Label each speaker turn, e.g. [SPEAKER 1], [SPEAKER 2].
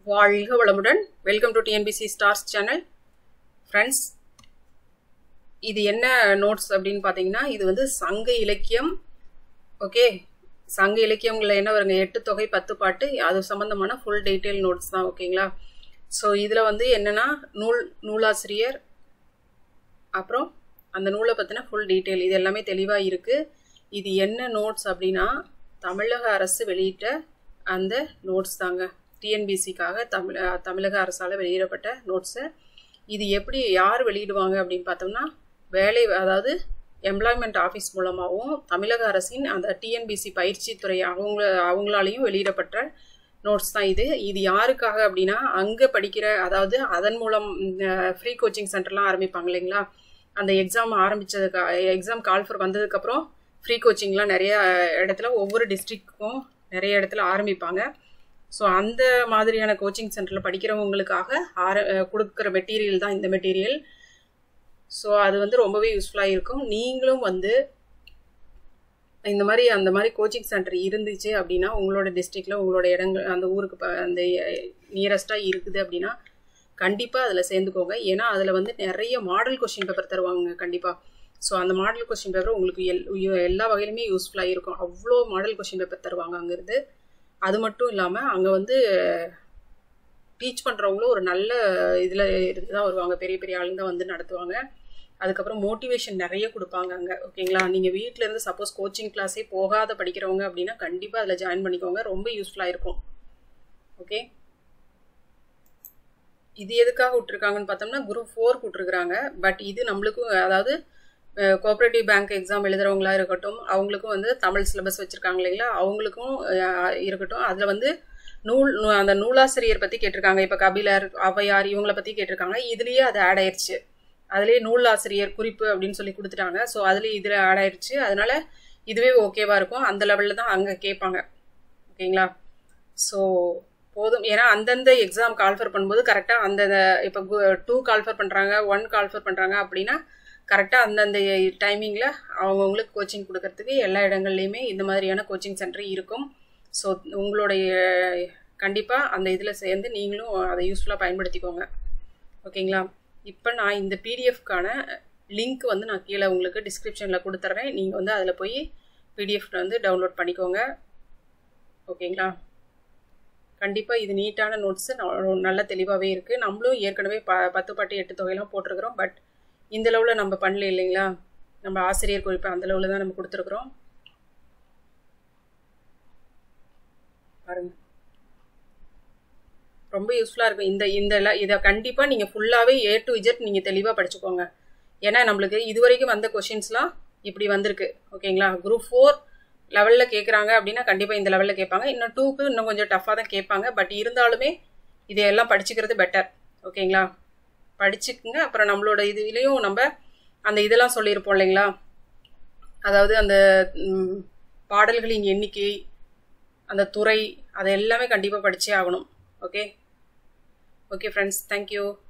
[SPEAKER 1] வாழ்க வளமுடன் welcome to TNPC stars channel friends இது என்ன நோட்ஸ் அப்படின்னு பார்த்தீங்கன்னா இது வந்து சங்க இலக்கியம் ஓகே சங்க இலக்கியங்களில் என்ன வருங்க எட்டு தொகை பத்து பாட்டு அது சம்மந்தமான ஃபுல் டீட்டெயில் நோட்ஸ் தான் ஓகேங்களா ஸோ இதில் வந்து என்னென்னா நூல் நூலாசிரியர் அப்புறம் அந்த நூலை பற்றின ஃபுல் டீட்டெயில் இது எல்லாமே தெளிவாக இருக்குது இது என்ன நோட்ஸ் அப்படின்னா தமிழக அரசு வெளியிட்ட அந்த நோட்ஸ் தாங்க டிஎன்பிசிக்காக தமிழ் தமிழக அரசால் வெளியிடப்பட்ட நோட்ஸு இது எப்படி யார் வெளியிடுவாங்க அப்படின்னு பார்த்தோம்னா வேலை அதாவது எம்ப்ளாய்மெண்ட் ஆஃபீஸ் மூலமாகவும் தமிழக அரசின் அந்த டிஎன்பிசி பயிற்சி துறை அவங்க அவங்களாலையும் வெளியிடப்பட்ட நோட்ஸ் தான் இது இது யாருக்காக அப்படின்னா அங்கே படிக்கிற அதாவது அதன் மூலம் ஃப்ரீ கோச்சிங் சென்டர்லாம் ஆரம்பிப்பாங்க இல்லைங்களா அந்த எக்ஸாம் ஆரம்பித்ததுக்கு எக்ஸாம் கால்ஃபர் வந்ததுக்கப்புறம் ஃப்ரீ கோச்சிங்லாம் நிறைய இடத்துல ஒவ்வொரு டிஸ்ட்ரிக்ட்க்கும் நிறைய இடத்துல ஆரம்பிப்பாங்க ஸோ அந்த மாதிரியான கோச்சிங் சென்டரில் படிக்கிறவங்களுக்காக ஆர கொடுக்குற மெட்டீரியல் தான் இந்த மெட்டீரியல் ஸோ அது வந்து ரொம்பவே யூஸ்ஃபுல்லாக இருக்கும் நீங்களும் வந்து இந்த மாதிரி அந்த மாதிரி கோச்சிங் சென்டர் இருந்துச்சு அப்படின்னா உங்களோட டிஸ்ட்ரிக்டில் உங்களோட இடங்கள் அந்த ஊருக்கு அந்த நியரஸ்ட்டாக இருக்குது அப்படின்னா கண்டிப்பாக அதில் சேர்ந்துக்கோங்க ஏன்னா அதில் வந்து நிறைய மாடல் கொஷின் பேப்பர் தருவாங்க கண்டிப்பாக ஸோ அந்த மாடல் கொஷின் பேப்பர் உங்களுக்கு எல் எல்லா வகையிலுமே யூஸ்ஃபுல்லாக இருக்கும் அவ்வளோ மாடல் கொஷின் பேப்பர் தருவாங்க அங்கேருந்து அது மட்டும் இல்லாமல் அங்கே வந்து டீச் பண்ணுறவங்களும் ஒரு நல்ல இதில் இருந்து தான் வருவாங்க பெரிய பெரிய ஆளுங்க தான் வந்து நடத்துவாங்க அதுக்கப்புறம் மோட்டிவேஷன் நிறைய கொடுப்பாங்க அங்கே ஓகேங்களா நீங்கள் வீட்டிலேருந்து சப்போஸ் கோச்சிங் கிளாஸே போகாத படிக்கிறவங்க அப்படின்னா கண்டிப்பாக அதில் ஜாயின் பண்ணிக்கோங்க ரொம்ப யூஸ்ஃபுல்லாக இருக்கும் ஓகே இது எதுக்காக விட்டுருக்காங்கன்னு பார்த்தோம்னா குரூப் ஃபோர் விட்டுருக்குறாங்க பட் இது நம்மளுக்கும் அதாவது கோஆப்ரேட்டிவ் பேங்க் எக்ஸாம் எழுதுறவங்களா இருக்கட்டும் அவங்களுக்கும் வந்து தமிழ் சிலபஸ் வச்சுருக்காங்க இல்லைங்களா அவங்களுக்கும் இருக்கட்டும் அதில் வந்து நூல் அந்த நூலாசிரியர் பற்றி கேட்டிருக்காங்க இப்போ கபிலர் ஔவையார் இவங்கள பற்றி கேட்டிருக்காங்க இதுலேயே அது ஆட் ஆயிடுச்சு அதுலேயே நூலாசிரியர் குறிப்பு அப்படின்னு சொல்லி கொடுத்துட்டாங்க ஸோ அதுலேயே இதில் ஆட் ஆயிடுச்சு அதனால இதுவே ஓகேவாக இருக்கும் அந்த லெவலில் தான் அங்கே கேட்பாங்க ஓகேங்களா ஸோ போதும் ஏன்னா அந்தந்த எக்ஸாம் கால்ஃபர் பண்ணும்போது கரெக்டாக அந்தந்த இப்போ டூ கால்ஃபர் பண்ணுறாங்க ஒன் கால்ஃபர் பண்ணுறாங்க அப்படின்னா கரெக்டாக அந்தந்த டைமிங்கில் அவங்கவுங்களுக்கு கோச்சிங் கொடுக்கறதுக்கு எல்லா இடங்கள்லையுமே இந்த மாதிரியான கோச்சிங் சென்டர் இருக்கும் ஸோ உங்களுடைய கண்டிப்பாக அந்த இதில் சேர்ந்து நீங்களும் அதை யூஸ்ஃபுல்லாக பயன்படுத்திக்கோங்க ஓகேங்களா இப்போ நான் இந்த பிடிஎஃப்கான லிங்க் வந்து நான் கீழே உங்களுக்கு டிஸ்கிரிப்ஷனில் கொடுத்துட்றேன் நீங்கள் வந்து அதில் போய் பிடிஎஃப் வந்து டவுன்லோட் பண்ணிக்கோங்க ஓகேங்களா கண்டிப்பாக இது நீட்டான நோட்ஸு நல்ல தெளிவாகவே இருக்குது நம்மளும் ஏற்கனவே ப பத்து பாட்டு எட்டு தொகையெல்லாம் போட்டிருக்கிறோம் பட் இந்த லெவலில் நம்ம பண்ணல இல்லைங்களா நம்ம ஆசிரியர் குறிப்பு அந்த லெவலில் தான் நம்ம கொடுத்துருக்குறோம் பாருங்க ரொம்ப யூஸ்ஃபுல்லாக இருக்கும் இந்த இந்த இதை கண்டிப்பாக நீங்கள் ஃபுல்லாகவே ஏ டு இஜெட் நீங்கள் தெளிவாக படிச்சுக்கோங்க ஏன்னா நம்மளுக்கு இது வரைக்கும் வந்த கொஷின்ஸ்லாம் இப்படி வந்திருக்கு ஓகேங்களா குரூப் ஃபோர் லெவலில் கேட்குறாங்க அப்படின்னா கண்டிப்பாக இந்த லெவலில் கேட்பாங்க இன்னும் டூக்கு இன்னும் கொஞ்சம் டஃப்பாக தான் கேட்பாங்க பட் இருந்தாலுமே இதையெல்லாம் படிச்சுக்கிறது பெட்டர் ஓகேங்களா படிச்சுக்குங்க அப்புறம் நம்மளோட இதுலேயும் நம்ம அந்த இதெல்லாம் சொல்லியிருப்போம் இல்லைங்களா அதாவது அந்த பாடல்களின் எண்ணிக்கை அந்த துறை அதை எல்லாமே கண்டிப்பாக படித்தே ஆகணும் ஓகே ஓகே ஃப்ரெண்ட்ஸ் தேங்க்யூ